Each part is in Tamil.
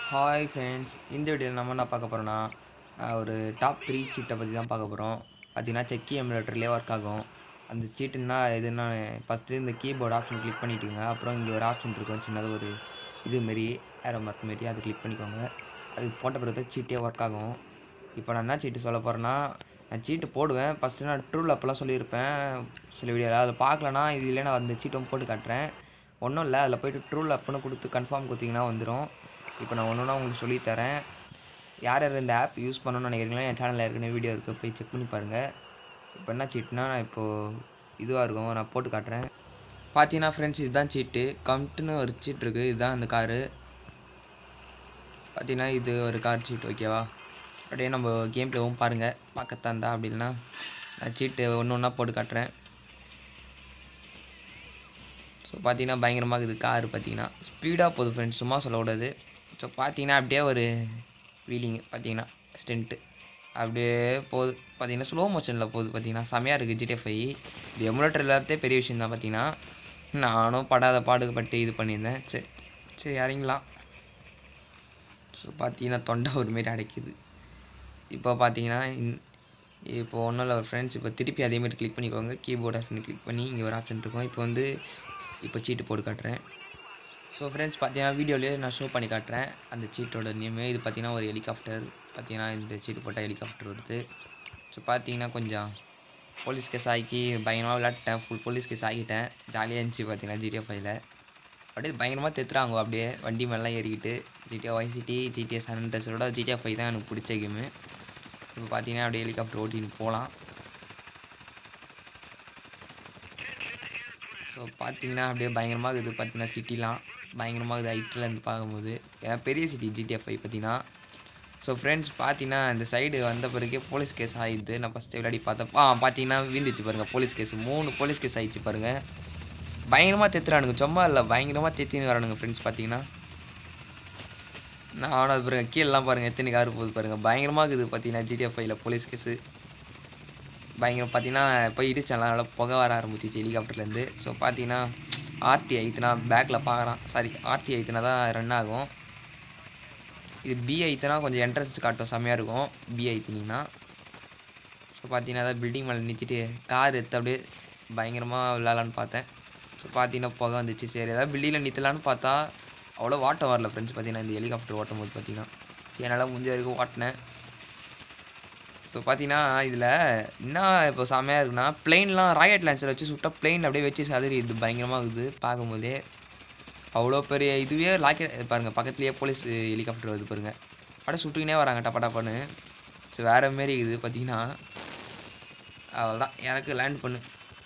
ஹாய் ஃப்ரெண்ட்ஸ் இந்த வீடியோவில் நம்ம என்ன பார்க்க போகிறோன்னா ஒரு டாப் த்ரீ சீட்டை பற்றி தான் பார்க்க போகிறோம் பார்த்தீங்கன்னா செக்கி எமுலேட்டர்லேயே ஒர்க் ஆகும் அந்த சீட்டுன்னா எதுன்னா ஃபஸ்ட்டு இந்த கீபோர்டு ஆப்ஷன் கிளிக் பண்ணிட்டுங்க அப்புறம் இங்கே ஒரு ஆப்ஷன் இருக்கும் சின்னதாக ஒரு இது மாரி ஏரோ மார்க் மாரி அது கிளிக் பண்ணிக்கோங்க அது போட்ட பிறகு தான் சீட்டே ஒர்க் ஆகும் இப்போ நான் என்ன சீட்டு சொல்ல போகிறேன்னா நான் சீட்டு போடுவேன் ஃபஸ்ட்டு நான் ட்ரூல் அப்போல்லாம் சொல்லியிருப்பேன் சில வீடியோவில் அதை பார்க்கலனா இதில் நான் அந்த சீட்டும் போட்டு காட்டுறேன் ஒன்றும் இல்லை அதில் போயிட்டு ட்ரூல் அப்புன்னு கொடுத்து கன்ஃபார்ம் கொடுத்தீங்கன்னா வந்துடும் இப்போ நான் ஒன்று ஒன்றா உங்களுக்கு சொல்லித்தரேன் யார் யார் இந்த ஆப் யூஸ் பண்ணணும்னு நினைக்கிறீங்களோ என் சேனலில் ஏற்கனவே வீடியோ இருக்குது போய் செக் பண்ணி பாருங்கள் இப்போ என்ன சீட்னா நான் இப்போது இதுவாக இருக்கும் நான் போட்டு காட்டுறேன் பார்த்தீங்கன்னா ஃப்ரெண்ட்ஸ் இதுதான் சீட்டு கம்ட்டுன்னு ஒரு சீட் இருக்குது இதுதான் அந்த காரு பார்த்தீங்கன்னா இது ஒரு கார் சீட் ஓகேவா அப்படியே நம்ம கேம் ப்ளேவும் பாருங்கள் பார்க்கத்தான் இருந்தா அப்படி இல்லைன்னா நான் சீட்டு ஒன்று ஒன்றா போட்டு காட்டுறேன் ஸோ பார்த்தீங்கன்னா பயங்கரமாக இருக்குது காரு பார்த்தீங்கன்னா ஸ்பீடாக போகுது ஃப்ரெண்ட்ஸ் சும்மா சொல்லக்கூடாது ஸோ பார்த்தீங்கன்னா அப்படியே ஒரு வீலிங்கு பார்த்தீங்கன்னா ஸ்டென்ட்டு அப்படியே போகுது பார்த்தீங்கன்னா ஸ்லோ மோஷனில் போகுது பார்த்தீங்கன்னா செமையாக இருக்குது ஜிடிஎஃப் ஐ இது எமுலேட்டர் இல்லாததே பெரிய விஷயம் தான் பார்த்தீங்கன்னா நானும் படாத பாடுபட்டு இது பண்ணியிருந்தேன் சரி சரி இறங்கலாம் ஸோ பார்த்தீங்கன்னா தொண்டை ஒரு மாரி அடைக்குது இப்போ பார்த்தீங்கன்னா இன் இப்போ ஒன்றும் இல்லை ஃப்ரெண்ட்ஸ் இப்போ திருப்பி அதேமாதிரி கிளிக் பண்ணிக்கோங்க கீபோர்ட் ஆப்ஷன் கிளிக் பண்ணி இங்கே ஒரு ஆப்ஷன் இருக்கும் இப்போ வந்து இப்போ சீட்டு போட்டு காட்டுறேன் ஸோ ஃப்ரெண்ட்ஸ் பார்த்தீங்கன்னா வீடியோலேயே நான் ஷோ பண்ணி காட்டுறேன் அந்த சீட்டோட நேமு இது பார்த்தீங்கன்னா ஒரு ஹெலிகாப்டர் பார்த்தீங்கன்னா இந்த சீட்டு போட்டால் ஹெலிகாப்டர் வருது ஸோ பார்த்தீங்கன்னா கொஞ்சம் போலீஸ் கேஸ் ஆக்கி பயங்கரமாக விளாட்டேன் ஃபுல் போலீஸ் கேஸ் ஆகிட்டேன் ஜாலியாக இருந்துச்சு பார்த்தீங்கன்னா ஜிடிஎஃப் ஃபைவ்ல அப்படியே பயங்கரமாக தெத்துறாங்க அப்படியே வண்டி மேலாம் ஏறிக்கிட்டு ஜிடிஏ ஒய்சிட்டி ஜிடிஏ சன்டஸோட ஜிடிஏ ஃபைவ் தான் எனக்கு பிடிச்ச கேமு இப்போ பார்த்தீங்கன்னா அப்படியே ஹெலிகாப்டர் ஓட்டின்னு போகலாம் ஸோ பார்த்தீங்கன்னா அப்படியே பயங்கரமாக இருக்குது பார்த்தீங்கன்னா சிட்டிலாம் பயங்கரமாக இருக்குது ஹைட்டில் இருந்து பார்க்கும்போது ஏன்னா பெரிய சிட்டி ஜிடிஎஃப் ஃபைவ் பார்த்தீங்கன்னா ஸோ ஃப்ரெண்ட்ஸ் பார்த்தீங்கன்னா இந்த சைடு வந்த பிறகு போலீஸ் கேஸ் ஆகிடுது நான் ஃபஸ்ட்டு விளையாடி பார்த்தப்ப ஆ பார்த்தீங்கன்னா வீந்துச்சு பாருங்கள் போலீஸ் கேஸ் மூணு போலீஸ் கேஸ் ஆகிடுச்சு பாருங்கள் பயங்கரமாக தெத்துறானுங்க சும்மா இல்லை பயங்கரமாக தெத்தின்னு வரானுங்க ஃப்ரெண்ட்ஸ் பார்த்தீங்கன்னா நான் அது பாருங்கள் கீழெலாம் பாருங்கள் எத்தனை கார் போகுது பாருங்கள் பயங்கரமாக இருக்குது பார்த்தீங்கன்னா ஜிடிஎஃப் ஃபைவ்ல போலீஸ் கேஸு பயங்கரம் பார்த்தீங்கன்னா போய் இடிச்சலாம் நல்லா புகை வர ஆரம்பிச்சிச்சு ஹெலிகாப்டர்லேருந்து ஸோ பார்த்தீங்கன்னா ஆர்டி ஐத்துனா பேக்கில் பார்க்குறான் சாரி ஆர்டி ஐத்துனா தான் ரன் ஆகும் இது பி ஐத்துனா கொஞ்சம் என்ட்ரன்ஸ் காட்டும் செம்மையாக இருக்கும் பி ஐத்துனிங்கன்னா ஸோ பார்த்தீங்கன்னா அதான் பில்டிங் மேலே நிறுத்திட்டு கார் எடுத்து அப்படியே பயங்கரமாக விளாட்லான்னு பார்த்தேன் ஸோ பார்த்தீங்கன்னா புகை வந்துச்சு சரி ஏதாவது பில்டிங்கில் நிறுத்தலான்னு பார்த்தா அவ்வளோ வாட்டம் வரல ஃப்ரெண்ட்ஸ் பார்த்தீங்கன்னா இந்த ஹெலிகாப்டர் ஓட்டும் போது பார்த்தீங்கன்னா சரி என்னால் முடிஞ்ச வரைக்கும் ஓட்டினேன் ஸோ பார்த்தீங்கன்னா இதில் என்ன இப்போ செம்மையாக இருக்குன்னா பிளெயின்லாம் ராக்கெட் லான்ச்சர் வச்சு சுட்டால் பிளெயின் அப்படியே வச்சு சதுரி இது பயங்கரமாக இருக்குது பார்க்கும்போதே அவ்வளோ பெரிய இதுவே ராக்கெட் பாருங்கள் பக்கத்துலேயே போலீஸ் ஹெலிகாப்டர் வருது பாருங்கள் அப்படியே சுட்டுக்கினே வராங்க டப்பா டப்பான்னு ஸோ வேறு மாரி இருக்குது பார்த்தீங்கன்னா அவ்வளோதான் எனக்கு லேண்ட் பண்ணு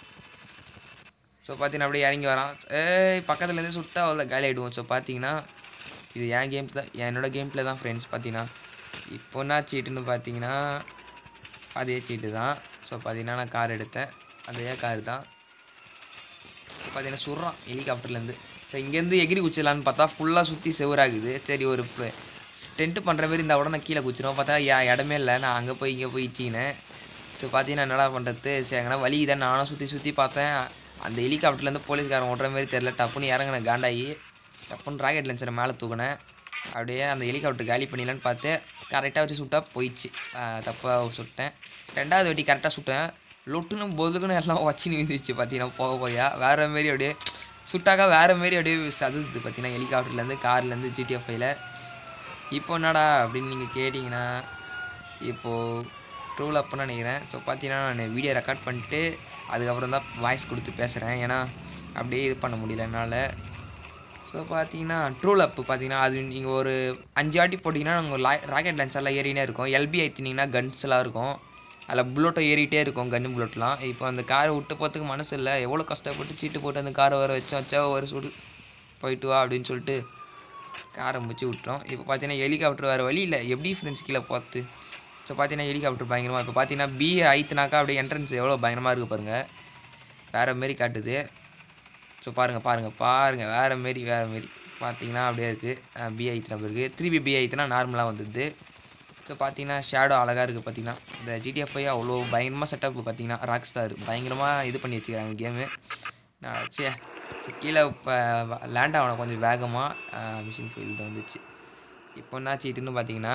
ஸோ பார்த்தீங்கன்னா அப்படியே இறங்கி வரான் ஏய் பக்கத்துலேருந்து சுட்டா அவ்வளோ காலி ஆகிடுவோம் ஸோ பார்த்தீங்கன்னா இது என் கேம் தான் என்னோடய கேம் பிளே தான் ஃப்ரெண்ட்ஸ் பார்த்தீங்கன்னா இப்போ என்ன சீட்டுன்னு பார்த்தீங்கன்னா அதே சீட்டு தான் ஸோ பார்த்தீங்கன்னா நான் கார் எடுத்தேன் அதே கார் தான் ஸோ பார்த்தீங்கன்னா சுடுறான் ஹெலிகாப்டர்லேருந்து ஸோ இங்கேருந்து எகிரி குச்சிடலான்னு பார்த்தா ஃபுல்லாக சுற்றி செவராகுது சரி ஒரு டென்ட்டு பண்ணுற மாதிரி இருந்தால் கூட நான் கீழே குச்சிடும் பார்த்தா யா இடமே இல்லை நான் அங்கே போய் இங்கே போய் இச்சிக்கினேன் ஸோ பார்த்தீங்கன்னா என்னடா பண்ணுறது சரி எங்கன்னா வழி தான் நானும் சுற்றி சுற்றி பார்த்தேன் அந்த ஹெலிகாப்டர்லேருந்து போலீஸ்காரன் ஓட்டுற மாதிரி தெரில டப்புன்னு இறங்கினேன் காண்டாகி டப்புன்னு ராக்கெட் லான்ச்சரை மேலே தூக்கினேன் அப்படியே அந்த ஹெலிகாப்டர் காலி பண்ணிடலான்னு பார்த்து கரெக்டாக வச்சு சுட்டா போயிடுச்சு தப்பாக சுட்டேன் ரெண்டாவது வாட்டி கரெக்டாக சுட்டேன் லொட்டுன்னு பொதுக்குன்னு எல்லாம் வச்சுன்னு விழுந்துச்சு பார்த்தீங்கன்னா போக போயா வேறு மாரி அப்படியே சுட்டாக்கா வேறு மாரி அப்படியே சதுது பார்த்தீங்கன்னா ஹெலிகாப்டர்லேருந்து கார்லேருந்து ஜிடிஎஃப் ஃபைவ்ல இப்போ என்னடா அப்படின்னு நீங்கள் கேட்டிங்கன்னா இப்போது ட்ரூல் அப்புன்னு நினைக்கிறேன் ஸோ பார்த்தீங்கன்னா நான் வீடியோ ரெக்கார்ட் பண்ணிட்டு அதுக்கப்புறம் தான் வாய்ஸ் கொடுத்து பேசுகிறேன் ஏன்னா அப்படியே இது பண்ண முடியல என்னால் ஸோ பார்த்தீங்கன்னா ட்ரூல் அப்பு பார்த்தீங்கன்னா அது நீங்கள் ஒரு அஞ்சு வாட்டி போட்டிங்கன்னா உங்கள் லா ராக்கெட் லான்ச் எல்லாம் ஏறினே இருக்கும் எல்பி ஐத்தினீங்கன்னா கன்ஸ் எல்லாம் இருக்கும் அதில் புல்லட்டோ ஏறிட்டே இருக்கும் கன்னு புல்லட்லாம் இப்போ அந்த காரை விட்டு போகிறதுக்கு மனசு இல்லை எவ்வளோ கஷ்டப்பட்டு சீட்டு போட்டு அந்த காரை வர வச்சோம் வச்சா ஒரு சுடு போயிட்டு வா அப்படின்னு சொல்லிட்டு காரை முடிச்சு விட்டோம் இப்போ பார்த்தீங்கன்னா ஹெலிகாப்டர் வேறு வழி இல்லை எப்படி ஃப்ரெண்ட்ஸ் கீழே பார்த்து ஸோ பார்த்தீங்கன்னா ஹெலிகாப்டர் பயங்கரமாக இப்போ பார்த்தீங்கன்னா பி ஐத்துனாக்கா அப்படியே என்ட்ரன்ஸ் எவ்வளோ பயங்கரமாக இருக்குது பாருங்கள் வேறு மாரி காட்டுது ஸோ பாருங்கள் பாருங்கள் பாருங்கள் வேறு மாரி வேறு மாரி பார்த்தீங்கன்னா அப்படியே இருக்குது பி ஐத்தின பிறகு திருப்பி பி ஐத்தினா நார்மலாக வந்துடுது ஸோ பார்த்தீங்கன்னா ஷேடோ அழகாக இருக்குது பார்த்தீங்கன்னா இந்த ஜிடிஎஃப் அவ்வளோ பயங்கரமாக செட்டப் பார்த்தீங்கன்னா ராக் ஸ்டார் பயங்கரமாக இது பண்ணி வச்சுக்கிறாங்க கேமு நான் சே கீழே இப்போ லேண்ட் ஆகணும் கொஞ்சம் வேகமாக மிஷின் ஃபீல்டு வந்துச்சு இப்போ என்ன சீட்டுன்னு பார்த்தீங்கன்னா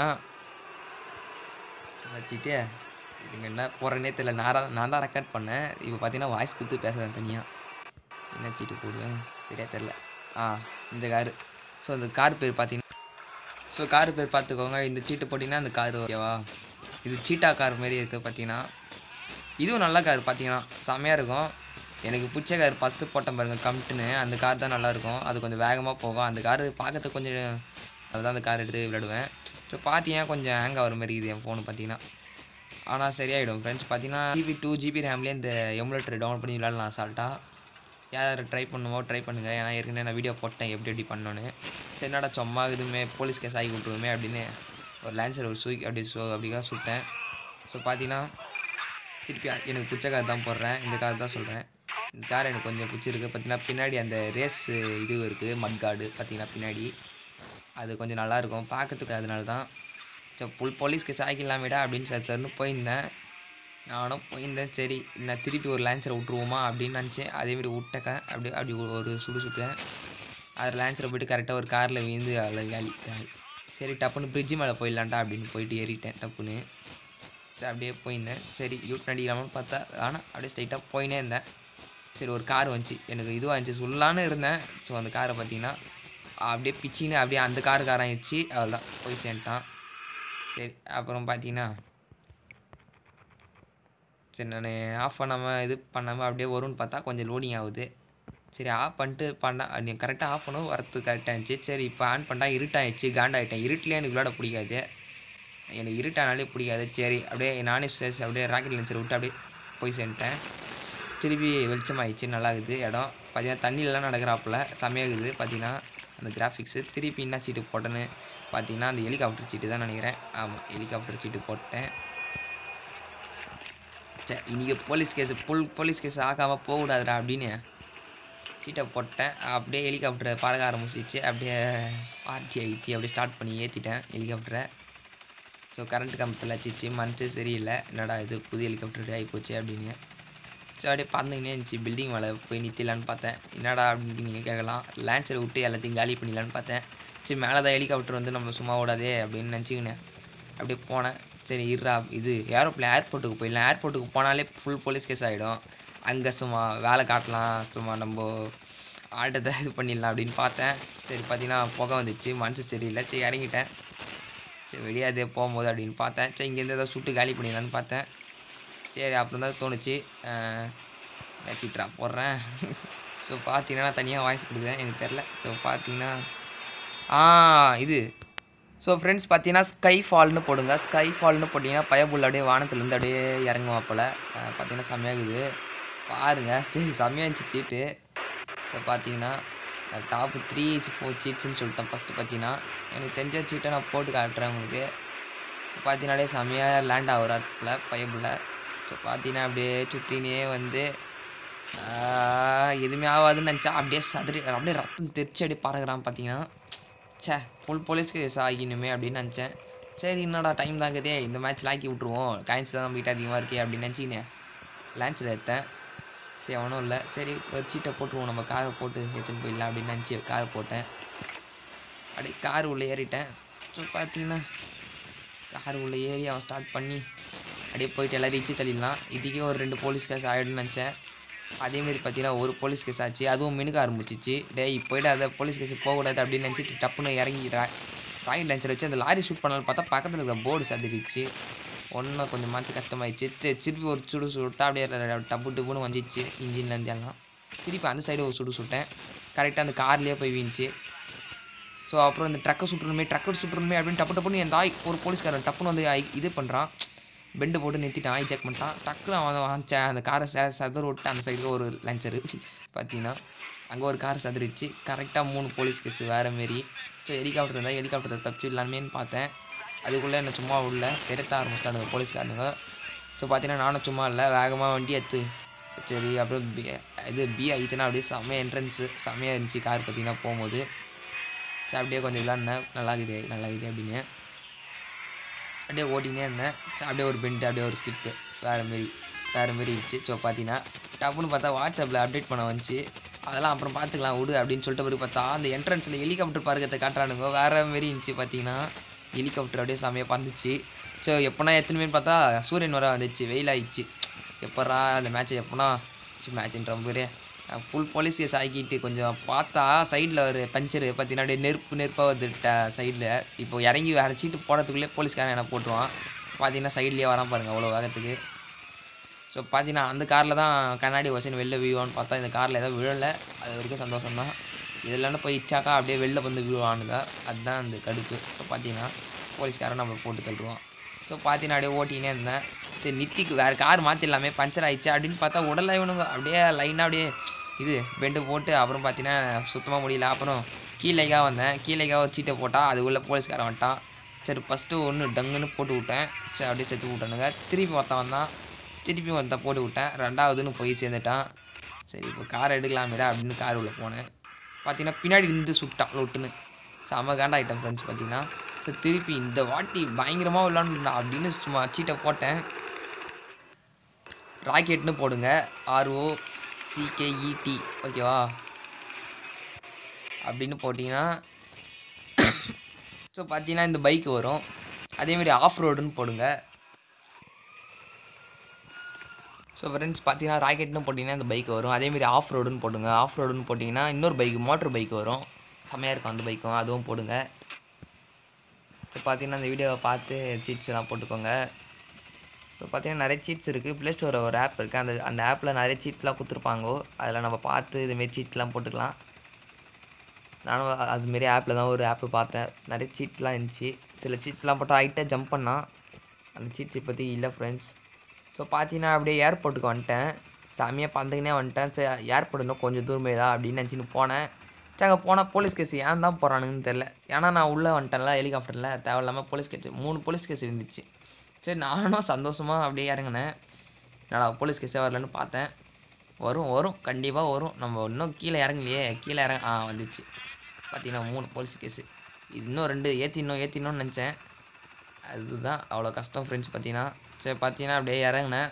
என்ன சீட்டு இதுங்க என்ன போகிறேனே தெரியல நான் தான் நான் தான் ரெக்கார்ட் பண்ணேன் இப்போ பார்த்தீங்கன்னா வாய்ஸ் கொடுத்து பேசுகிறேன் தனியாக என்ன சீட்டு போடுவேன் சரியா தெரில ஆ இந்த காரு ஸோ அந்த கார் பேர் பார்த்தீங்கன்னா ஸோ கார் பேர் பார்த்துக்கோங்க இந்த சீட்டு போட்டிங்கன்னா அந்த கார் ஓகேவா இது சீட்டா கார் மாதிரி இருக்குது பார்த்தீங்கன்னா இதுவும் நல்ல கார் பார்த்தீங்கன்னா செம்மையாக இருக்கும் எனக்கு பிடிச்ச கார் ஃபஸ்ட்டு போட்டேன் பாருங்க கம்ப்ட்டுன்னு அந்த கார் தான் நல்லாயிருக்கும் அது கொஞ்சம் வேகமாக போகும் அந்த கார் பார்க்கறதுக்கு கொஞ்சம் அதுதான் அந்த கார் எடுத்து விளையாடுவேன் ஸோ பார்த்தீங்கன்னா கொஞ்சம் ஹேங் ஆகிற மாதிரி இருக்குது என் ஃபோனு பார்த்தீங்கன்னா ஆனால் சரியாயிடும் ஃப்ரெண்ட்ஸ் பார்த்தீங்கன்னா ஜிபி டூ ஜிபி ரேம்லேயே இந்த எமுலேட்டர் டவுன்லோட் பண்ணி விளையாடலாம் அசால்ட்டாக யார் ட்ரை பண்ணுமோ ட்ரை பண்ணுங்கள் ஏன்னா ஏற்கனவே நான் வீடியோ போட்டேன் எப்படி எப்படி பண்ணோன்னு சரி என்னடா சும்மா இதுமே போலீஸ் கேஸ் ஆகி விட்ருவோமே அப்படின்னு ஒரு லேன்சர் ஒரு சூக்கி அப்படி சு அப்படிதான் சுட்டேன் ஸோ பார்த்தீங்கன்னா திருப்பி அ- எனக்கு பிடிச்ச கார் தான் போடுறேன் இந்த கார் தான் சொல்கிறேன் இந்த கார் எனக்கு கொஞ்சம் பிடிச்சிருக்கு பார்த்தீங்கன்னா பின்னாடி அந்த ரேஸ் இது இருக்குது மட் கார்டு பார்த்தீங்கன்னா பின்னாடி அது கொஞ்சம் நல்லா இருக்கும் பார்க்கறதுக்கு அதனால தான் ஸோ புல் போலீஸ்க்கு சாய்க்கலாமேடா அப்படின்னு சார் சார்னு போயிருந்தேன் நானும் போயிருந்தேன் சரி நான் திருப்பி ஒரு லான்ச்சரை விட்ருவோமா அப்படின்னு நினச்சேன் அதேமாரி விட்டக்கேன் அப்படி அப்படி ஒரு- ஒரு சுடு சுட்டேன் அது லான்ச்சரை போயிட்டு கரெக்டாக ஒரு காரில் விழுந்து அதில் காலி காலி சரி டப்புன்னு பிரிட்ஜு மேலே போயிடலான்டா அப்படின்னு போயிட்டு ஏறிட்டேன் டப்புன்னு சரி அப்படியே போயிருந்தேன் சரி யூட் அடிக்கலாமான்னு பார்த்தா ஆனால் அப்படியே ஸ்ட்ரைட்டாக போயினே இருந்தேன் சரி ஒரு கார் வந்துச்சு எனக்கு இதுவாக இருந்துச்சு சொல்லலான்னு இருந்தேன் ஸோ அந்த காரை பார்த்தீங்கன்னா அப்படியே பிச்சின்னு அப்படியே அந்த காருக்காரன் வச்சு அவ்வளோதான் போய் சேர்ந்துட்டான் சரி அப்புறம் பார்த்தீங்கன்னா சரி நான் ஆஃப் பண்ணாமல் இது பண்ணாமல் அப்படியே வரும்னு பார்த்தா கொஞ்சம் லோடிங் ஆகுது சரி ஆஃப் பண்ணிட்டு பண்ணா நீ கரெக்டாக ஆஃப் பண்ணவும் வரது கரெக்டாக இருந்துச்சு சரி இப்போ ஆன் பண்ணா இருட்டாயிடுச்சு காண்டாயிட்டேன் இருட்டிலே எனக்கு விளையாட பிடிக்காது எனக்கு இருட்டானாலே பிடிக்காது சரி அப்படியே நானே ஸ்ட்ரெஸ் அப்படியே ராக்கெட் லென்சர் விட்டு அப்படியே போய் சேர்ந்துட்டேன் திருப்பி வெளிச்சமாயிடுச்சு நல்லா இருக்குது இடம் பார்த்தீங்கன்னா தண்ணியிலலாம் நடக்கிறாப்புல செமையாகுது பார்த்தீங்கன்னா அந்த கிராஃபிக்ஸு திருப்பி என்ன சீட்டு போட்டேன்னு பார்த்தீங்கன்னா அந்த ஹெலிகாப்டர் சீட்டு தான் நினைக்கிறேன் ஆமாம் ஹெலிகாப்டர் சீட்டு போட்டேன் சே இன்றைக்கி police case full police case ஆக்காமல் போகக்கூடாதுடா அப்படின்னு சீட்டை போட்டேன் அப்படியே ஹெலிகாப்டரை பறக்க ஆரம்பிச்சிச்சு அப்படியே ஆர்டி ஐத்தி அப்படியே ஸ்டார்ட் பண்ணி ஏற்றிட்டேன் ஹெலிகாப்டரை ஸோ கரண்ட் கம்பத்தில் வச்சிச்சு மனசு சரியில்லை என்னடா இது புது ஹெலிகாப்டர் ஆகி போச்சு அப்படின்னு ஸோ அப்படியே பறந்துக்கினே இருந்துச்சு பில்டிங் மேலே போய் நிறுத்திடலான்னு பார்த்தேன் என்னடா அப்படின்னு நீங்கள் கேட்கலாம் லேன்சரை விட்டு எல்லாத்தையும் காலி பண்ணிடலான்னு பார்த்தேன் சரி மேலே தான் ஹெலிகாப்டர் வந்து நம்ம சும்மா ஓடாதே அப்படின்னு நினச்சிக்கினேன் அப்படியே போனேன் சரி இருடா இது ஏரோப்ளேன் ஏர்போர்ட்டுக்கு போயிடலாம் ஏர்போர்ட்டுக்கு போனாலே ஃபுல் போலீஸ் கேஸ் ஆகிடும் அங்கே சும்மா வேலை காட்டலாம் சும்மா நம்ம ஆட்டத்தை இது பண்ணிடலாம் அப்படின்னு பார்த்தேன் சரி பார்த்தீங்கன்னா புகை வந்துச்சு மனசு சரியில்லை சரி இறங்கிட்டேன் சரி வெளியே அதே போகும்போது அப்படின்னு பார்த்தேன் சரி இங்கேருந்து ஏதாவது சுட்டு காலி பண்ணிடலான்னு பார்த்தேன் சரி அப்புறம் தான் தோணுச்சு நச்சிட்ரா போடுறேன் ஸோ பார்த்தீங்கன்னா தனியாக வாய்ஸ் கொடுக்குறேன் எனக்கு தெரில ஸோ பார்த்தீங்கன்னா ஆ இது ஸோ ஃப்ரெண்ட்ஸ் பார்த்தீங்கன்னா ஸ்கை ஃபால்னு போடுங்க ஸ்கை ஃபால்னு போட்டிங்கன்னா பயபுள்ள அப்படியே வானத்துலேருந்து அப்படியே இறங்குவோம் போல் பார்த்தீங்கன்னா செம்மையாகுது பாருங்கள் சரி செம்மையாக இருந்துச்சு சீட்டு ஸோ பார்த்தீங்கன்னா டாப்பு த்ரீ ஃபோர் சீட்ஸ்னு சொல்லிட்டேன் ஃபஸ்ட்டு பார்த்தீங்கன்னா எனக்கு தெரிஞ்ச சீட்டை நான் போட்டு காட்டுறேன் உங்களுக்கு பார்த்தீங்கன்னாலே செம்மையாக லேண்ட் ஆகுறாப்புல பயபுள்ள ஸோ பார்த்தீங்கன்னா அப்படியே சுற்றினே வந்து ஆஹ், எதுவுமே ஆகாதுன்னு நினச்சா அப்படியே சதுரி அப்படியே ரத்தம் தெரிச்சு அப்படியே பறகுறான் பார்த்தீங்கன்னா ச்சே ஃபுல் போலீஸ்க்கு ஆகினுமே அப்படின்னு நினச்சேன் சரி என்னடா டைம் தாங்குதே இந்த மேட்ச் லாக்கி விட்ருவோம் காயின்ஸ் தான் நம்மகிட்ட அதிகமாக இருக்கே அப்படின்னு நினச்சிக்கினேன் லான்ச்சில் எடுத்தேன் சரி அவனும் இல்லை சரி ஒரு சீட்டை போட்டுருவோம் நம்ம காரை போட்டு எடுத்துன்னு போயிடலாம் அப்படின்னு நினச்சி காரை போட்டேன் அப்படியே கார் உள்ளே ஏறிட்டேன் ஸோ பார்த்தீங்கன்னா கார் உள்ளே ஏறி அவன் ஸ்டார்ட் பண்ணி அப்படியே போயிட்டு எல்லாரும் இச்சு தள்ளிடலாம் இதுக்கே ஒரு ரெண்டு போலீஸ் கேஸ் ஆகிடும்னு நினச்சேன் அதேமாரி பார்த்தீங்கன்னா ஒரு போலீஸ் கேஸ் ஆச்சு அதுவும் மினுக்க ஆரம்பிச்சிச்சு டேய் போயிட்டு அதை போலீஸ் கேஸ் போகக்கூடாது அப்படின்னு நினச்சிட்டு டப்புன்னு இறங்கி ராக்கெட் லான்ச்சர் வச்சு அந்த லாரி ஷூட் பண்ணலான்னு பார்த்தா பக்கத்தில் இருக்கிற போர்டு சதிரிச்சு ஒன்றும் கொஞ்சம் மனசு கஷ்டமாயிடுச்சு தி- திருப்பி ஒரு சுடு சுட்டா அப்படியே ர- டப்பு டப்புன்னு வந்துச்சு இன்ஜின்லேருந்து எல்லாம் திருப்பி அந்த சைடு ஒரு சுடு சுட்டேன் கரெக்டாக அந்த கார்லேயே போய் வீந்துச்சு ஸோ அப்புறம் இந்த ட்ரக்கை சுட்டுறணுமே ட்ரக்கை சுட்டுறணுமே அப்படின்னு டப்பு டப்புன்னு என் தாய் ஒரு போலீஸ்காரன் டப்புன்னு வந்து ஐ- இது பண்ணுறான் பெண்டு போட்டு நிறுத்திட்டான் ஐ செக் பண்ணிட்டான் டக்குன்னு அவன் அவன் ச- அந்த காரை ச சதுர விட்டு அந்த சைடுக்கு ஒரு லஞ்சரு பார்த்தீங்கன்னா அங்கே ஒரு கார் சதுரிச்சு கரெக்டாக மூணு போலீஸ் கேஸ் வேறு மாரி ஸோ ஹெலிகாப்டர் இருந்தால் ஹெலிகாப்டரை தப்பிச்சிடலாமேன்னு பார்த்தேன் அதுக்குள்ளே என்ன சும்மா உள்ள திரட்ட ஆரம்பிச்சிட்டானுங்க போலீஸ்காரனுங்க ஸோ பார்த்தீங்கன்னா நானும் சும்மா இல்லை வேகமாக வண்டி எடுத்து சரி அப்புறம் பி இது பி ஐத்துனா அப்படியே செம்மையாக என்ட்ரன்ஸு செம்மையாக இருந்துச்சு கார் பார்த்தீங்கன்னா போகும்போது சரி அப்படியே கொஞ்சம் விளாட்னேன் நல்லா இருக்குது நல்லா இருக்குது அப்படின்னு அப்படியே ஓட்டினே இருந்தேன் சரி அப்படியே ஒரு பெண்ட் அப்படியே ஒரு ஸ்கிட்டு வேறு மாரி வேறு மாரி இருந்துச்சு ஸோ பார்த்தீங்கன்னா டப்புன்னு பார்த்தா வாட்ஸ்அப்பில் அப்டேட் பண்ண வந்துச்சு அதெல்லாம் அப்புறம் பார்த்துக்கலாம் விடு அப்படின்னு சொல்லிட்டு பிறகு பார்த்தா அந்த என்ட்ரன்ஸில் ஹெலிகாப்டர் பார்க்கத்தை காட்டுறானுங்க வேறு மாரி இருந்துச்சு பார்த்தீங்கன்னா ஹெலிகாப்டர் அப்படியே செமையாக பறந்துச்சு ஸோ எப்போனா எத்தனை பார்த்தா சூரியன் வர வந்துச்சு வெயில் ஆயிடுச்சு எப்பட்றா அந்த மேட்ச் எப்போனா மேட்ச்ன்ற பேர் ஃபுல் போலீஸ் கேஸ் ஆக்கிட்டு கொஞ்சம் பார்த்தா சைடில் ஒரு பஞ்சரு பார்த்தீங்கன்னா அப்படியே நெருப்பு நெருப்பாக வந்துட்ட சைடில் இப்போ இறங்கி வேறு சீட்டு போடுறதுக்குள்ளே போலீஸ்காரன் என்ன போட்டுருவான் பார்த்தீங்கன்னா சைட்லேயே வரான் பாருங்க அவ்வளோ வேகத்துக்கு ஸோ பார்த்தீங்கன்னா அந்த காரில் தான் கண்ணாடி வச்சுன்னு வெளில விழுவான்னு பார்த்தா இந்த காரில் ஏதோ விழலை அது வரைக்கும் சந்தோஷம் தான் இதெல்லாம் போய் இச்சாக்கா அப்படியே வெளில வந்து விழுவானுங்க அதுதான் அந்த கடுப்பு ஸோ பார்த்தீங்கன்னா போலீஸ்காரன் நம்ம போட்டு தள்ளுவான் ஸோ பார்த்தீங்கன்னா அப்படியே ஓட்டினே இருந்தேன் சரி நித்திக்கு வேறு கார் மாற்றிடலாமே பஞ்சர் ஆயிடுச்சு அப்படின்னு பார்த்தா உடல்ல இவனுங்க அப்படியே லைனாக அப்படியே இது பெண்டு போட்டு அப்புறம் பார்த்தீங்கன்னா சுத்தமாக முடியல அப்புறம் கீழேக்கா வந்தேன் கீழேக்கா ஒரு சீட்டை போட்டால் அதுக்குள்ளே போலீஸ்காரன் வந்துட்டான் சரி ஃபஸ்ட்டு ஒன்று டங்குன்னு போட்டு விட்டேன் சரி அப்படியே செத்து விட்டானுங்க திருப்பி ஒருத்தன் வந்தான் திருப்பி ஒருத்தன் போட்டு விட்டேன் ரெண்டாவதுன்னு போய் சேர்ந்துட்டான் சரி இப்போ கார் எடுக்கலாமேடா அப்படின்னு கார் உள்ள போனேன் பார்த்தீங்கன்னா பின்னாடி இருந்து சுட்டான் லொட்டுன்னு செம காண்டா ஐட்டம் ஃப்ரெண்ட்ஸ் பார்த்தீங்கன்னா ஸோ திருப்பி இந்த வாட்டி பயங்கரமாக விளாண்டுடா அப்படின்னு சும்மா சீட்டை போட்டேன் ராக்கெட்னு போடுங்க ஆர்ஓ சிகேஇடி ஓகேவா அப்படின்னு போட்டிங்கன்னா ஸோ பார்த்தீங்கன்னா இந்த பைக் வரும் அதேமாரி ஆஃப் ரோடுன்னு போடுங்க ஸோ ஃப்ரெண்ட்ஸ் பார்த்தீங்கன்னா ராக்கெட்னு போட்டிங்கன்னா இந்த பைக் வரும் அதேமாரி ஆஃப் ரோடுன்னு போடுங்க ஆஃப் ரோடுன்னு போட்டிங்கன்னா இன்னொரு பைக் மோட்டர் பைக் வரும் செம்மையாக இருக்கும் அந்த பைக்கும் அதுவும் போடுங்க ஸோ பார்த்தீங்கன்னா இந்த வீடியோவை பார்த்து சீட்ஸ் எல்லாம் போட்டுக்கோங்க ஸோ பார்த்தீங்கன்னா நிறைய சீட்ஸ் இருக்குது ப்ளே ஸ்டோர் ஒரு ஆப் இருக்குது அந்த அந்த ஆப்பில் நிறைய சீட்ஸ்லாம் கொடுத்துருப்பாங்கோ அதில் நம்ம பார்த்து இதுமாரி சீட்ஸ்லாம் போட்டுக்கலாம் நானும் அ- அதுமாரி ஆப்பில் தான் ஒரு ஆப்பு பார்த்தேன் நிறைய சீட்ஸ்லாம் இருந்துச்சு சில சீட்ஸ்லாம் போட்டால் ஹைட்டாக ஜம்ப் பண்ணால் அந்த சீட்ஸ் இப்போதைக்கு இல்லை ஃப்ரெண்ட்ஸ் ஸோ பார்த்தீங்கன்னா அப்படியே ஏர்போர்ட்டுக்கு வந்துட்டேன் சாமியாக பந்துக்கினே வந்துட்டேன் சரி ஏர்போர்ட் இன்னும் கொஞ்சம் தூரமே தான் அப்படின்னு நினச்சின்னு போனேன் சரி அங்கே போனால் போலீஸ் கேஸ் ஏன் தான் போகிறானுங்கன்னு தெரில ஏன்னா நான் உள்ளே வந்துட்டேன்ல ஹெலிகாப்டரில் தேவையில்லாமல் போலீஸ் கேஸ் மூணு போலீஸ் கேஸ் இருந்துச்சு சரி நானும் சந்தோஷமாக அப்படியே இறங்கினேன் என்னடா போலீஸ் கேஸே வரலன்னு பார்த்தேன் வரும் வரும் கண்டிப்பாக வரும் நம்ம இன்னும் கீழே இறங்கலையே கீழே இறங்க ஆ வந்துச்சு பார்த்தீங்கன்னா மூணு போலீஸ் கேஸு இது இன்னும் ரெண்டு ஏற்றினோம் ஏற்றினோன்னு நினச்சேன் அதுதான் அவ்வளோ கஷ்டம் ஃப்ரெண்ட்ஸ் பார்த்தீங்கன்னா சரி பார்த்தீங்கன்னா அப்படியே இறங்கினேன்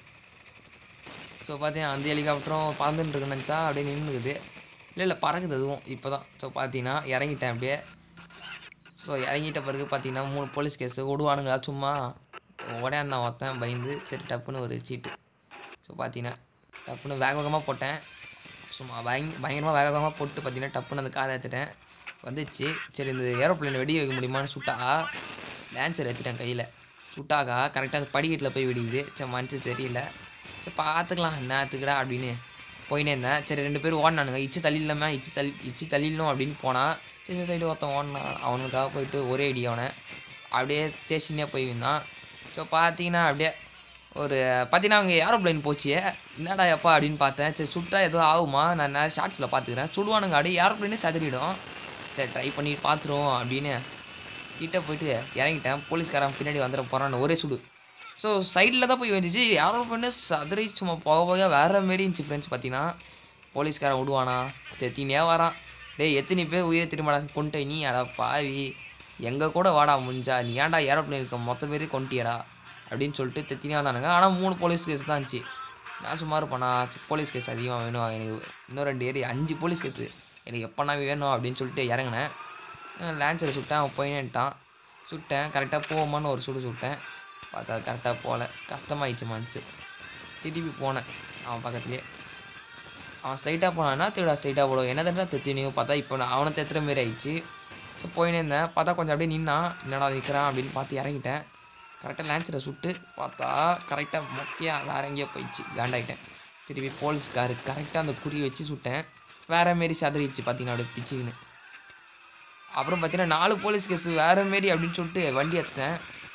ஸோ பார்த்தீங்கன்னா அந்த ஹெலிகாப்டரும் பறந்துட்டு இருக்குன்னு நினச்சா அப்படியே நின்றுக்குது இல்லை இல்லை பறக்குது அதுவும் இப்போ தான் ஸோ பார்த்தீங்கன்னா இறங்கிட்டேன் அப்படியே ஸோ இறங்கிட்ட பிறகு பார்த்தீங்கன்னா மூணு போலீஸ் கேஸு விடுவானுங்க சும்மா உடையாந்தான் ஒருத்தன் பயந்து சரி டப்புன்னு ஒரு சீட்டு ஸோ பார்த்தீங்கன்னா டப்புன்னு வேக வேகமாக போட்டேன் சும்மா பயங்க பயங்கரமாக வேக வேகமாக போட்டு பார்த்தீங்கன்னா டப்புன்னு அந்த காரை எடுத்துட்டேன் வந்துச்சு சரி இந்த ஏரோப்ளேன் வெடி வைக்க முடியுமான்னு சுட்டா லேன்சர் எடுத்துட்டேன் கையில் சுட்டாக்கா கரெக்டாக அந்த படிக்கட்டில் போய் வெடிக்குது சரி மனுச்சு சரியில்லை சரி பார்த்துக்கலாம் என்னத்துக்குடா அப்படின்னு போயினே இருந்தேன் சரி ரெண்டு பேரும் ஓடினானுங்க இச்சு தள்ளிடலாமே இச்சு தள்ளி இச்சு தள்ளிடணும் அப்படின்னு போனால் சரி இந்த சைடு ஒருத்தன் ஓடினான் அவனுக்காக போயிட்டு ஒரே அடி அவனை அப்படியே ஸ்டேஷனே போயிருந்தான் ஸோ பார்த்தீங்கன்னா அப்படியே ஒரு பார்த்தீங்கன்னா அவங்க ஏரோப்ளைன் போச்சு என்னடா எப்பா அப்படின்னு பார்த்தேன் சரி சுட்டா ஏதோ ஆகுமா நான் நிறைய ஷார்ட்ஸில் பார்த்துக்கிறேன் சுடுவானுங்க அப்படியே ஏரோப்ளைனே சதுரிடும் சரி ட்ரை பண்ணி பார்த்துருவோம் அப்படின்னு கிட்ட போயிட்டு இறங்கிட்டேன் போலீஸ்காரன் பின்னாடி வந்துட போகிறான்னு ஒரே சுடு ஸோ சைடில் தான் போய் வந்துச்சு ஏரோப்ளைனு சதுரி சும்மா போக போக வேறு மாரி இருந்துச்சு ஃப்ரெண்ட்ஸ் பார்த்தீங்கன்னா போலீஸ்காரன் விடுவானா தெத்தினே வரான் டேய் எத்தனை பேர் உயிரை திரும்படா கொண்டு நீ அடா பாவி எங்கள் கூட வாடா முடிஞ்சா நீ ஏன்டா ஏரோப்ளைன் இருக்க மொத்த பேரையும் கொண்டியடா அப்படின்னு சொல்லிட்டு தெத்தினே வந்தானுங்க ஆனால் மூணு போலீஸ் கேஸ் தான் இருந்துச்சு நான் சும்மா இருப்பேனா போலீஸ் கேஸ் அதிகமாக வேணும் எனக்கு இன்னும் ரெண்டு ஏரி அஞ்சு போலீஸ் கேஸு எனக்கு எப்போனா வேணும் அப்படின்னு சொல்லிட்டு இறங்கினேன் லான்ச்சரை சுட்டேன் அவன் போயினேன்ட்டான் சுட்டேன் கரெக்டாக போவோமான்னு ஒரு சுடு சுட்டேன் பார்த்தா கரெக்டாக போகல கஷ்டமாயிடுச்சு மனுச்சு திருப்பி போனேன் அவன் பக்கத்துலேயே அவன் ஸ்ட்ரைட்டாக போனான்னா திருடா ஸ்ட்ரைட்டாக போடுவோம் என்ன தண்டா தெத்தினியோ பார்த்தா இப்போ நான் அவனை தெத்துற மாரி ஆயிடுச்சு ஸோ போயினே இருந்தேன் பார்த்தா கொஞ்சம் அப்படியே நின்னான் என்னடா நிற்கிறான் அப்படின்னு பார்த்து இறங்கிட்டேன் கரெக்டாக லான்ச்சரை சுட்டு பார்த்தா கரெக்டாக மொக்கையாக வேற எங்கேயோ போயிடுச்சு காண்டாயிட்டேன் திருப்பி போலீஸ்காரு கரெக்டாக அந்த குறி வச்சு சுட்டேன் வேற மாரி சதறிடுச்சு பார்த்தீங்கன்னா அப்படியே பிச்சுக்கின்னு அப்புறம் பார்த்தீங்கன்னா நாலு போலீஸ் கேஸ் வேற மாரி அப்படின்னு சொல்லிட்டு வண்டி எடுத்தேன்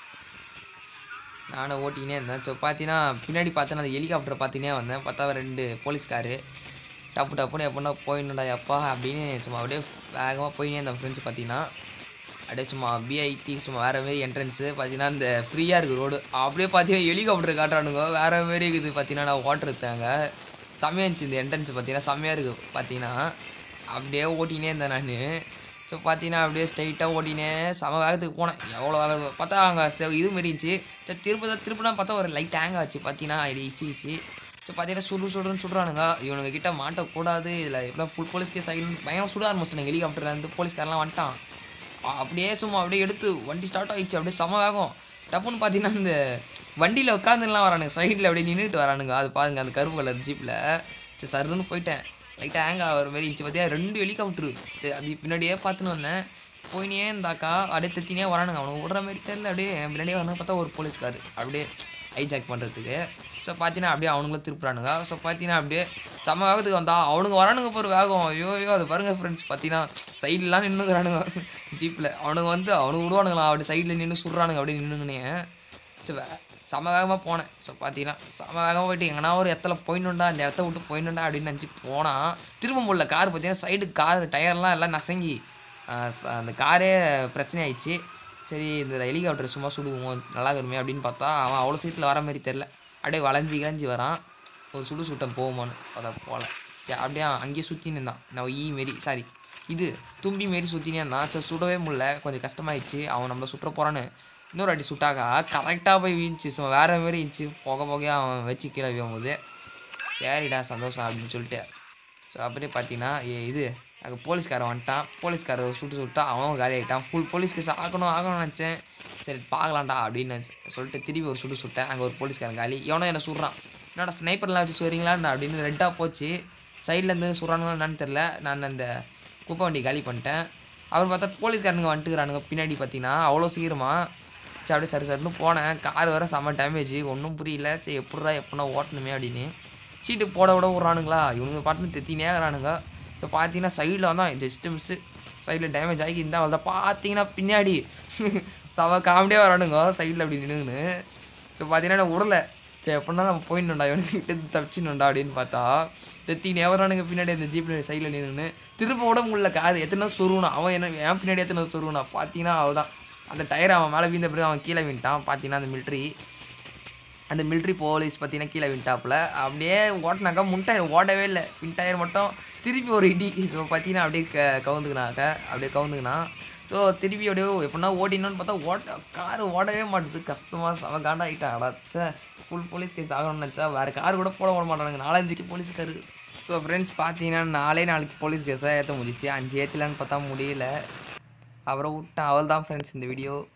நானும் ஓட்டினே இருந்தேன் ஸோ பார்த்தீங்கன்னா பின்னாடி பார்த்தேன்னா அந்த ஹெலிகாப்டரை பார்த்துனே வந்தேன் பார்த்தா ரெண்டு போலீஸ்காரு டப்பு டப்புன்னு எப்படின்னா போயிடணுடா எப்பா அப்படின்னு சும்மா அப்படியே வேகமாக போயினே இருந்தேன் ஃப்ரெண்ட்ஸ் பார்த்தீங்கன்னா அப்படியே சும்மா பிஐடி சும்மா வேறு மாரி என்ட்ரன்ஸு பார்த்தீங்கன்னா இந்த ஃப்ரீயாக இருக்குது ரோடு அப்படியே பார்த்தீங்கன்னா ஹெலிகாப்டர் காட்டுறானுங்க வேறு மாரி இருக்குது பார்த்தீங்கன்னா நான் ஓட்டுறதாங்க செம்மையாக இருந்துச்சு இந்த என்ட்ரன்ஸ் பார்த்தீங்கன்னா செம்மையாக இருக்குது பார்த்தீங்கன்னா அப்படியே ஓட்டினே இருந்தேன் நான் ஸோ பார்த்தீங்கன்னா அப்படியே ஸ்ட்ரைட்டாக ஓட்டினே செம வேகத்துக்கு போனேன் எவ்வளோ வேகம் பார்த்தா அங்கே செ- இது மாரி இருந்துச்சு சரி திருப்ப திருப்பினா பார்த்தா ஒரு லைட் ஹேங் ஆச்சு பார்த்தீங்கன்னா இது இச்சு இச்சு ஸோ பார்த்தீங்கன்னா சுடு சுடுன்னு சுடுறானுங்க இவனுங்க கிட்ட மாட்டக்கூடாது இதில் எப்படிலாம் ஃபுல் போலீஸ் கேஸ் ஆகி பயங்கர சுட ஆரம்பிச்சிட்டாங்க ஹெலிகாப்டர்லேருந்து போலீஸ்காரெலாம் வந்துட்டான் அ- அப்படியே சும்மா அப்படியே எடுத்து வண்டி ஸ்டார்ட் ஆயிடுச்சு அப்படியே செம வேகம் டப்புன்னு பார்த்தீங்கன்னா இந்த வண்டியில் உட்காந்துலாம் வரானுங்க சைடில் அப்படியே நின்றுட்டு வரானுங்க அது பாருங்க அந்த கருப்பு கலர் ஜீப்பில் சரி சருன்னு போயிட்டேன் லைட்டாக ஹேங் ஆகிற மாதிரி இருந்துச்சு பார்த்தியா ரெண்டு ஹெலிகாப்டரு அது பின்னாடியே பார்த்துன்னு வந்தேன் போயினே இருந்தாக்கா அப்படியே தெத்தினே வரானுங்க அவனுக்கு விடுற மாதிரி தெரியல அப்படியே என் பின்னாடியே வந்து பார்த்தா ஒரு போலீஸ்கார் அப்படியே ஹைஜாக் பண்ணுறதுக்கு ஸோ பார்த்தீங்கன்னா அப்படியே அவனுங்களும் திருப்புறானுங்க ஸோ பார்த்தீங்கன்னா அப்படியே செம்ம வேகத்துக்கு வந்தா அவனுங்க வரானுங்க போகிற வேகம் ஐயோ ஐயோ அது பாருங்க ஃப்ரெண்ட்ஸ் பார்த்தீங்கன்னா சைட்லலாம் நின்றுக்கிறானுங்க ஜீப்பில் அவனுங்க வந்து அவனுக்கு விடுவானுங்களா அப்படி சைடில் நின்று சுடுறானுங்க அப்படியே நின்றுங்கனே ஸோ வே செம வேகமாக போனேன் ஸோ பார்த்தீங்கன்னா செம வேகமாக போயிட்டு எங்கன்னா ஒரு இடத்துல போயிடணுண்டா இந்த இடத்த விட்டு போயிடணுண்டா அப்படின்னு நினச்சி போனால் திரும்ப முடியல கார் பார்த்தீங்கன்னா சைடு கார் டயர்லாம் எல்லாம் நசங்கி ஆஹ் ச- அந்த காரே பிரச்சனை ஆயிடுச்சு சரி இந்த ஹெலிகாப்டர் சும்மா சுடுவோம் நல்லா இருக்குமே அப்படின்னு பார்த்தா அவன் அவ்வளோ சீட்டில் வர மாதிரி தெரில அப்படியே வளைஞ்சி கிளஞ்சி வரான் ஒரு சுடு சுட்டம் போகுமான்னு அதை போகல சரி அப்படியே அங்கேயே சுற்றி நின்றான் நான் ஈ மாரி சாரி இது தும்பி மாரி சுற்றினே இருந்தான் சரி சுடவே முடியல கொஞ்சம் கஷ்டமாயிடுச்சு அவன் நம்மளை சுற்ற போகிறான்னு இன்னொரு அடி சுட்டாக்கா கரெக்டாக போய் வீழ்ச்சி சும்மா வேறு மாரி இருந்துச்சு புகை புகையாக அவன் வச்சு கீழே போகும்போது சரிடா சந்தோஷம் அப்படின்னு சொல்லிட்டு ஸோ அப்படியே பார்த்தீங்கன்னா ஏ- இது அங்கே போலீஸ்காரன் வந்துட்டான் போலீஸ்காரர் சுட்டு சுட்டா அவன் காலி ஆகிட்டான் ஃபுல் போலீஸ்க்கு ஆகணும் ஆகணும்னு நினச்சேன் சரி பார்க்கலாம்டா அப்படின்னு சொல்லிட்டு திருப்பி ஒரு சுட்டு சுட்டேன் அங்கே ஒரு போலீஸ்காரன் காலி எவனோ என்ன சுடுறான் என்னடா ஸ்னைப்பர்லாம் வச்சு சுடுறீங்களான்னு அப்படின்னு ரெட்டாக போச்சு சைட்லேருந்து சுடுறானுங்களா என்னன்னு தெரில நான் அந்த குப்பை வண்டி காலி பண்ணிட்டேன் அவர் பார்த்தா போலீஸ்காரனுங்க வந்துட்டுக்கிறானுங்க பின்னாடி பார்த்தீங்கன்னா அவ்வளோ சீக்கிரமாக சரி அப்படியே சரி சரின்னு போனேன் கார் வேறு செம்ம டேமேஜ் ஒன்றும் புரியல சரி எப்பட்றா எப்படின்னா ஓட்டணுமே அப்படின்னு சீட்டு போட விட விட்றானுங்களா இவனுங்க பாட்டுன்னு தெத்தினே இருக்கிறானுங்க ஸோ பார்த்தீங்கன்னா சைடில் வந்தான் ஜஸ்ட் மிஸ்ஸு சைடில் டேமேஜ் ஆகி இருந்தால் அவள் பார்த்தீங்கன்னா பின்னாடி செம காமெடியாக வரானுங்க சைடில் அப்படி நின்றுன்னு ஸோ பார்த்தீங்கன்னா நான் விடல சரி எப்படின்னா நம்ம போயிடணும்டா இவனுக்கு கிட்ட தப்பிச்சிடணும்டா அப்படின்னு பார்த்தா தெத்தினே வரானுங்க பின்னாடி அந்த ஜீப்பில் சைடில் நின்றுன்னு திரும்ப விட முடியல காது எத்தனை சொருவணும் அவன் என்ன என் பின்னாடி எத்தனை சொருவனா பார்த்தீங்கன்னா அவள் அந்த டயர் அவன் மேலே வீழ்ந்த பிறகு அவன் கீழே விட்டான் பார்த்தீங்கன்னா அந்த மிலிட்ரி அந்த மிலிட்ரி போலீஸ் பார்த்தீங்கன்னா கீழே விட்டாப்புல அப்படியே ஓட்டினாக்கா முன் டயர் ஓடவே இல்லை பின் டயர் மட்டும் திருப்பி ஒரு இடி ஸோ பார்த்தீங்கன்னா அப்படியே க கவுந்துக்கினாக்க அப்படியே கவுந்துக்கினா ஸோ திருப்பி அப்படியே எப்படின்னா ஓட்டினோன்னு பார்த்தா ஓட்ட கார் ஓடவே மாட்டுது கஷ்டமாக செம காண்டா ஆகிட்டாங்கடா சே ஃபுல் போலீஸ் கேஸ் ஆகணும்னு நினச்சா வேறு கார் கூட போட விட மாட்டானுங்க நாலஞ்சு போலீஸ் காரு ஸோ ஃப்ரெண்ட்ஸ் பார்த்தீங்கன்னா நாலே நாளைக்கு போலீஸ் கேஸாக ஏற்ற முடிச்சு அஞ்சு ஏற்றலான்னு பார்த்தா முடியல அப்புறம் விட்டேன் அவள் தான் ஃப்ரெண்ட்ஸ் இந்த வீடியோ